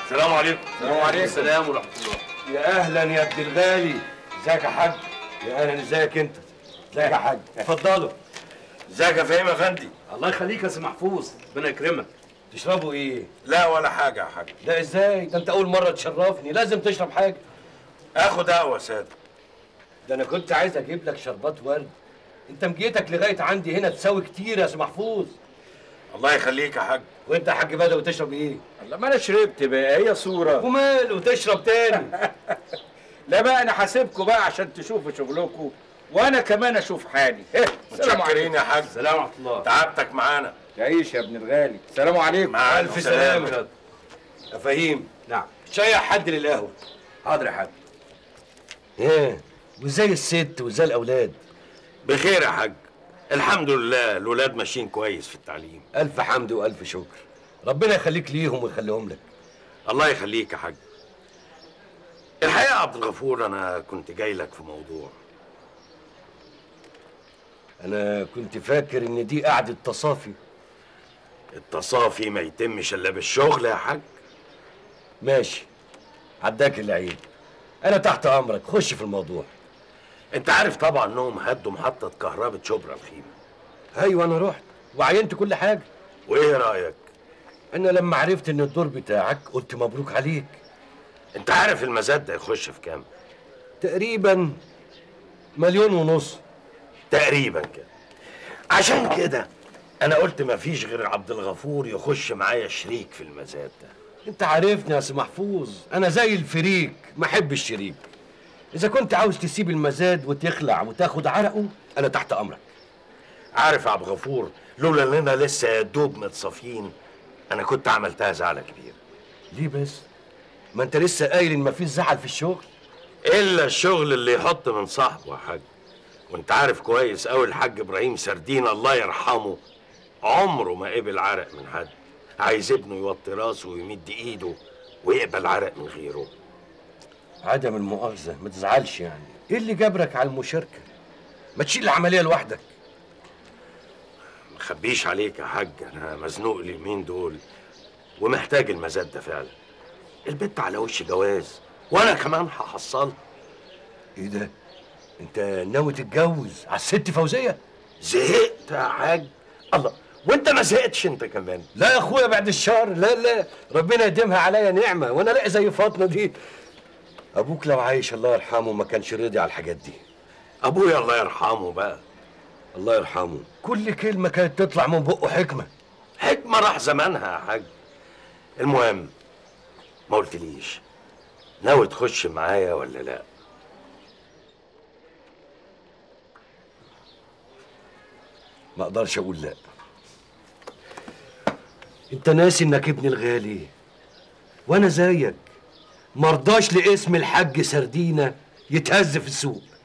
السلام عليكم السلام عليكم السلام ورحمه الله يا اهلا يا ابن الغالي ازيك يا حاج يا اهلا ازيك انت ازيك يا حاج اتفضلوا ازيك يا فهيم افندي الله يخليك يا سي محفوظ ربنا يكرمك تشربوا ايه لا ولا حاجه يا حاج لا ازاي ده انت اول مره تشرفني لازم تشرب حاجه اخد قهوه يا ساده ده انا كنت عايز اجيب لك شربات ورد انت مجيتك لغايه عندي هنا تساوي كتير يا سي محفوظ الله يخليك يا حاج وانت يا حاج بدوي تشرب ايه الله ما انا شربت بقى هي صوره وماله تشرب تاني لا بقى انا حاسبكم بقى عشان تشوفوا شغلكم وانا كمان اشوف حالي إيه، السلام متشكرين عليكم يا حاج السلام ورحمه الله تعبتك معانا تعيش يا ابن الغالي السلام عليكم مع الف سلامه يا فهيم نعم شيع حد للقهوه حاضر يا حاج ايه وازاي الست وازاي الاولاد بخير يا حاج الحمد لله الولاد ماشيين كويس في التعليم الف حمد والف شكر ربنا يخليك ليهم ويخليهم لك الله يخليك يا حاج الحقيقه يا عبد الغفور انا كنت جاي لك في موضوع انا كنت فاكر ان دي قعده تصافي التصافي ما يتمش الا بالشغل يا حاج ماشي عداك اللعيب انا تحت امرك خش في الموضوع انت عارف طبعا انهم هدوا محطه كهرباء شبرا الخيمه ايوه انا رحت وعينت كل حاجه وايه رايك انا لما عرفت ان الدور بتاعك قلت مبروك عليك انت عارف المزاد ده يخش في كام تقريبا مليون ونص تقريبا كده عشان كده انا قلت مفيش غير عبد الغفور يخش معايا شريك في المزاد ده انت عارفني يا سي محفوظ انا زي الفريك ما احب الشريك اذا كنت عاوز تسيب المزاد وتخلع وتاخد عرقه انا تحت امرك عارف يا عبد الغفور لولا اننا لسه يا دوب متصافيين انا كنت عملتها زعلة كبيرة ليه بس ما انت لسه قايل ان مفيش زعل في الشغل الا الشغل اللي يحط من صاحبه يا حاج وانت عارف كويس قوي الحاج ابراهيم سردين الله يرحمه عمره ما قبل عرق من حد عايز ابنه يوطي راسه ويمد ايده ويقبل عرق من غيره عدم المؤاخذه ما تزعلش يعني ايه اللي جبرك على المشاركه ما تشيل العمليه لوحدك مخبيش عليك يا حاج انا مزنوق اليومين دول ومحتاج المزاد ده فعلا البت على وش جواز وانا كمان هحصلها ايه ده انت ناوي تتجوز على الست فوزيه زهقت يا حاج الله وانت ما زهقتش انت كمان لا يا اخويا بعد الشهر لا لا ربنا يديمها عليا نعمه وانا الاقي زي فاطمه دي ابوك لو عايش الله يرحمه ما كانش راضي على الحاجات دي ابويا الله يرحمه بقى الله يرحمه كل كلمه كانت تطلع من بقه حكمه حكمة راح زمانها يا حاج المهم ما قلتليش ناوي تخش معايا ولا لا ما اقدرش اقول لا انت ناسي انك ابني الغالي وانا زيك مرضاش لاسم الحاج سردينه يتهز في السوق